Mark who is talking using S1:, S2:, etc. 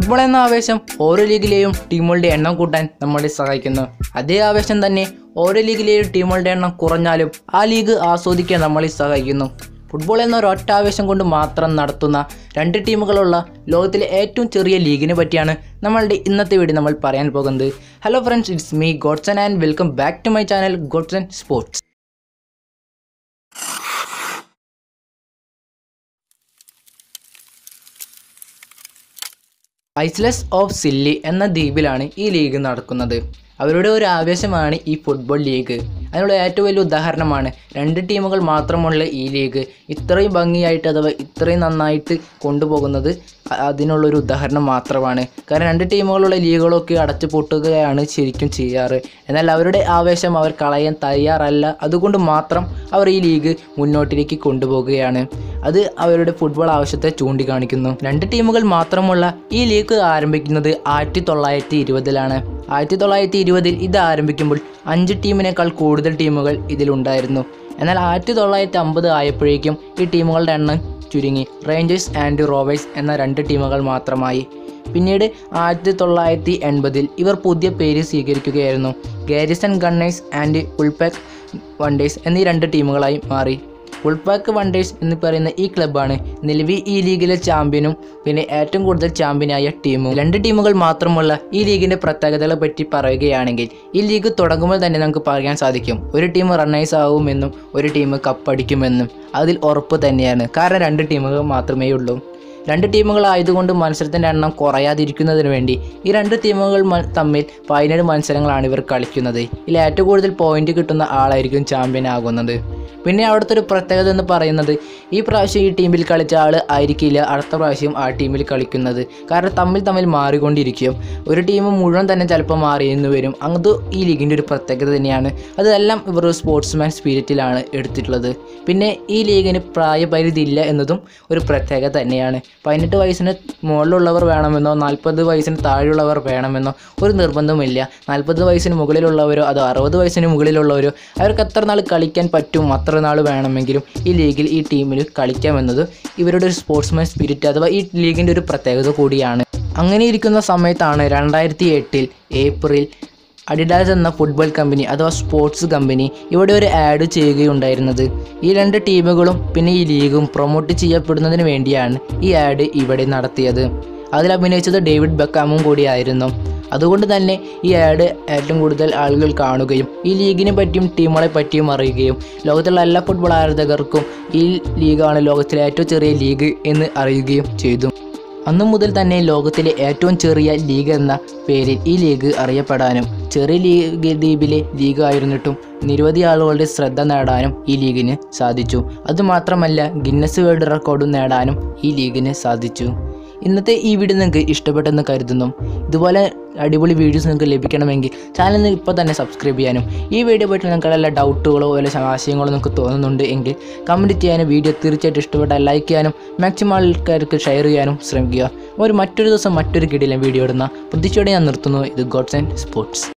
S1: football എന്ന ആവേശം ഓരോ ലീഗിലെയും ടീമുകളുടെ എണ്ണം കൂട്ടാൻ നമ്മളെ സഹായിക്കുന്നു അതേ ആവേശം തന്നെ ഓരോ ലീഗിലെയും ടീമുകളുടെ എണ്ണം കുറഞ്ഞാലും ആ ലീഗ് ആസ്വദിക്കാൻ നമ്മളെ സഹായിക്കുന്നു ഫുട്ബോൾ എന്ന ഒരൊറ്റ ആവേശം കൊണ്ട് മാത്രം നടത്തുന്ന രണ്ട് ടീമുകളുള്ള ലോകത്തിലെ ഏറ്റവും ചെറിയ ലീഗിനെ പറ്റിയാണ് നമ്മളുടെ ഇന്നത്തെ വീഡിയോ നമ്മൾ പറയാൻ പോകുന്നത് hello friends it's me Godson and welcome back to my channel Godson sports isles of Scilly എന്ന ദ്വീപിലാണ് ഈ ലീഗ് നടക്കുന്നത് അവരുടെ ഒരു ആവേശമാണ് ഈ ഫുട്ബോൾ ലീഗ് അതിനുള്ള ഏറ്റവും വലിയ ഉദാഹരണമാണ് രണ്ട് ടീമുകൾ മാത്രമുള്ള ഈ ലീഗ് ഇത്രയും ഭംഗിയായിട്ട് അഥവാ ഇത്രയും നന്നായിട്ട് കൊണ്ടുപോകുന്നത് അ- അതിനുള്ളൊരു ഉദാഹരണം മാത്രമാണ് കാരണം രണ്ട് ടീമുകളുള്ള ലീഗുകളൊക്കെ അടച്ചു പൂട്ടുകയാണ് ശരിക്കും ചെയ്യാറ് എന്നാൽ അവരുടെ ആവേശം അവർ കളയാൻ തയ്യാറല്ല അതുകൊണ്ട് മാത്രം അവർ ഈ ലീഗ് മുന്നോട്ടിലേക്ക് കൊണ്ടുപോകുകയാണ് അത് അവരുടെ ഫുട്ബോൾ ആവശ്യത്തെ ചൂണ്ടിക്കാണിക്കുന്നു രണ്ട് ടീമുകൾ മാത്രമുള്ള ഈ ലീഗ് ആരംഭിക്കുന്നത് ആയിരത്തി തൊള്ളായിരത്തി ഇരുപതിലാണ് ആയിരത്തി തൊള്ളായിരത്തി ഇരുപതിൽ ഇത് ആരംഭിക്കുമ്പോൾ അഞ്ച് ടീമിനേക്കാൾ കൂടുതൽ ടീമുകൾ ഇതിലുണ്ടായിരുന്നു എന്നാൽ ആയിരത്തി തൊള്ളായിരത്തി അമ്പത് ആയപ്പോഴേക്കും ഈ ടീമുകളുടെ എണ്ണം ചുരുങ്ങി റേഞ്ചേഴ്സ് ആൻഡ് റോവേഴ്സ് എന്ന രണ്ട് ടീമുകൾ മാത്രമായി പിന്നീട് ആയിരത്തി തൊള്ളായിരത്തി എൺപതിൽ ഇവർ പുതിയ പേര് സ്വീകരിക്കുകയായിരുന്നു Garrison Gunners and Woolpack Wanderers എന്നീ രണ്ട് ടീമുകളായി മാറി ഉൾപാക്ക് വണ്ടേഴ്സ് എന്ന് പറയുന്ന ഈ ക്ലബ്ബാണ് നിലവിൽ ഈ ലീഗിലെ ചാമ്പ്യനും പിന്നെ ഏറ്റവും കൂടുതൽ ചാമ്പ്യനായ ടീമും രണ്ട് ടീമുകൾ മാത്രമുള്ള ഈ ലീഗിന്റെ പ്രത്യേകതകളെ പറ്റി പറയുകയാണെങ്കിൽ ഈ ലീഗ് തുടങ്ങുമ്പോൾ തന്നെ നമുക്ക് പറയാൻ സാധിക്കും ഒരു ടീം റണ്ണേഴ്സ് ആവുമെന്നും ഒരു ടീം കപ്പടിക്കുമെന്നും അതിൽ ഉറപ്പ് തന്നെയാണ് കാരണം രണ്ട് ടീമുകൾ മാത്രമേ ഉള്ളൂ രണ്ട് ടീമുകളായതുകൊണ്ട് മത്സരത്തിൻ്റെ എണ്ണം കുറയാതിരിക്കുന്നതിന് വേണ്ടി ഈ രണ്ട് ടീമുകൾ മ- തമ്മിൽ പതിനേഴ് മത്സരങ്ങളാണ് ഇവർ കളിക്കുന്നത് ഇതിൽ ഏറ്റവും കൂടുതൽ പോയിന്റ് കിട്ടുന്ന ആളായിരിക്കും ചാമ്പ്യൻ ആകുന്നത് പിന്നെ അവിടുത്തെ ഒരു പ്രത്യേകത എന്ന് പറയുന്നത് ഈ പ്രാവശ്യം ഈ ടീമിൽ കളിച്ച ആൾ ആയിരിക്കില്ല അടുത്ത പ്രാവശ്യം ആ ടീമിൽ കളിക്കുന്നത് കാരണം തമ്മിൽ തമ്മിൽ മാറിക്കൊണ്ടിരിക്കും ഒരു ടീം മുഴുവൻ തന്നെ ചിലപ്പോൾ മാറിയെന്ന് വരും അത് ഈ ലീഗിൻ്റെ ഒരു പ്രത്യേകത തന്നെയാണ് അതെല്ലാം ഇവർ സ്പോർട്സ്മാൻ സ്പിരിറ്റിലാണ് എടുത്തിട്ടുള്ളത് പിന്നെ ഈ ലീഗിന് പ്രായപരിധി ഇല്ല എന്നതും ഒരു പ്രത്യേകത തന്നെയാണ് പതിനെട്ട് വയസ്സിന് മുകളിലുള്ളവർ വേണമെന്നോ നാൽപ്പത് വയസ്സിന് താഴെയുള്ളവർ വേണമെന്നോ ഒരു നിർബന്ധമില്ല നാൽപ്പത് വയസ്സിന് മുകളിലുള്ളവരോ അതോ അറുപത് വയസ്സിന് മുകളിലുള്ളവരോ അവർക്ക് എത്ര നാൾ കളിക്കാൻ പറ്റും അത്ര നാൾ വേണമെങ്കിലും ഈ ലീഗിൽ ഈ ടീമിൽ കളിക്കാമെന്നത് ഇവരുടെ ഒരു സ്പോർട്സ്മാൻ സ്പിരിറ്റ് അഥവാ ഈ ലീഗിൻ്റെ ഒരു പ്രത്യേകത കൂടിയാണ് അങ്ങനെ ഇരിക്കുന്ന സമയത്താണ് രണ്ടായിരത്തി എട്ടിൽ ഏപ്രിൽ അഡിഡാസ് എന്ന ഫുട്ബോൾ കമ്പനി അഥവാ സ്പോർട്സ് കമ്പനി ഇവിടെ ഒരു ആഡ് ചെയ്യുകയുണ്ടായിരുന്നത് ഈ രണ്ട് ടീമുകളും പിന്നെ ഈ ലീഗും പ്രൊമോട്ട് ചെയ്യപ്പെടുന്നതിന് വേണ്ടിയാണ് ഈ ആഡ് ഇവിടെ നടത്തിയത് അതിൽ അഭിനയിച്ചത് ഡേവിഡ് ബക്കാമും കൂടിയായിരുന്നു അതുകൊണ്ട് തന്നെ ഈ ആഡ് ഏറ്റവും കൂടുതൽ ആളുകൾ കാണുകയും ഈ ലീഗിനെ പറ്റിയും ടീമുകളെ പറ്റിയും അറിയുകയും ലോകത്തുള്ള എല്ലാ ഫുട്ബോൾ ആരാധകർക്കും ഈ ലീഗാണ് ലോകത്തിലെ ഏറ്റവും ചെറിയ ലീഗ് എന്ന് അറിയുകയും ചെയ്തു അന്നു മുതൽ തന്നെ ലോകത്തിലെ ഏറ്റവും ചെറിയ ലീഗ് എന്ന പേരിൽ ഈ ലീഗ് അറിയപ്പെടാനും ചെറിയ ലീഗ് ദ്വീപിലെ ലീഗ് ആയിരുന്നിട്ടും നിരവധി ആളുകളുടെ ശ്രദ്ധ നേടാനും ഈ ലീഗിന് സാധിച്ചു അതുമാത്രമല്ല ഗിന്നസ് വേൾഡ് റെക്കോർഡും നേടാനും ഈ ലീഗിന് സാധിച്ചു ഇന്നത്തെ ഈ വീഡിയോ നിങ്ങൾക്ക് ഇഷ്ടപ്പെട്ടെന്ന് കരുതുന്നു ഇതുപോലെ അടിപൊളി വീഡിയോസ് നിങ്ങൾക്ക് ലഭിക്കണമെങ്കിൽ ചാനൽ ഇപ്പോൾ തന്നെ സബ്സ്ക്രൈബ് ചെയ്യാനും ഈ വീഡിയോ പറ്റി നിങ്ങൾക്ക് വല്ല ഡൗട്ടുകളോ വല്ല ആശയങ്ങളോ നിങ്ങൾക്ക് തോന്നുന്നുണ്ട് എങ്കിൽ കമൻറ്റ് ചെയ്യാനും വീഡിയോ തീർച്ചയായിട്ടും ഇഷ്ടപ്പെട്ടാൽ ലൈക്ക് ചെയ്യാനും മാക്സിമം ആൾക്കാർക്ക് ഷെയർ ചെയ്യാനും ശ്രമിക്കുക ഒരു മറ്റൊരു ദിവസം മറ്റൊരു കിടിലൻ വീഡിയോ ഇടുന്ന പ്രതീക്ഷയോടെ ഞാൻ നിർത്തുന്നു ഇത് ഗോഡ്സ് ആൻഡ് സ്പോർട്സ്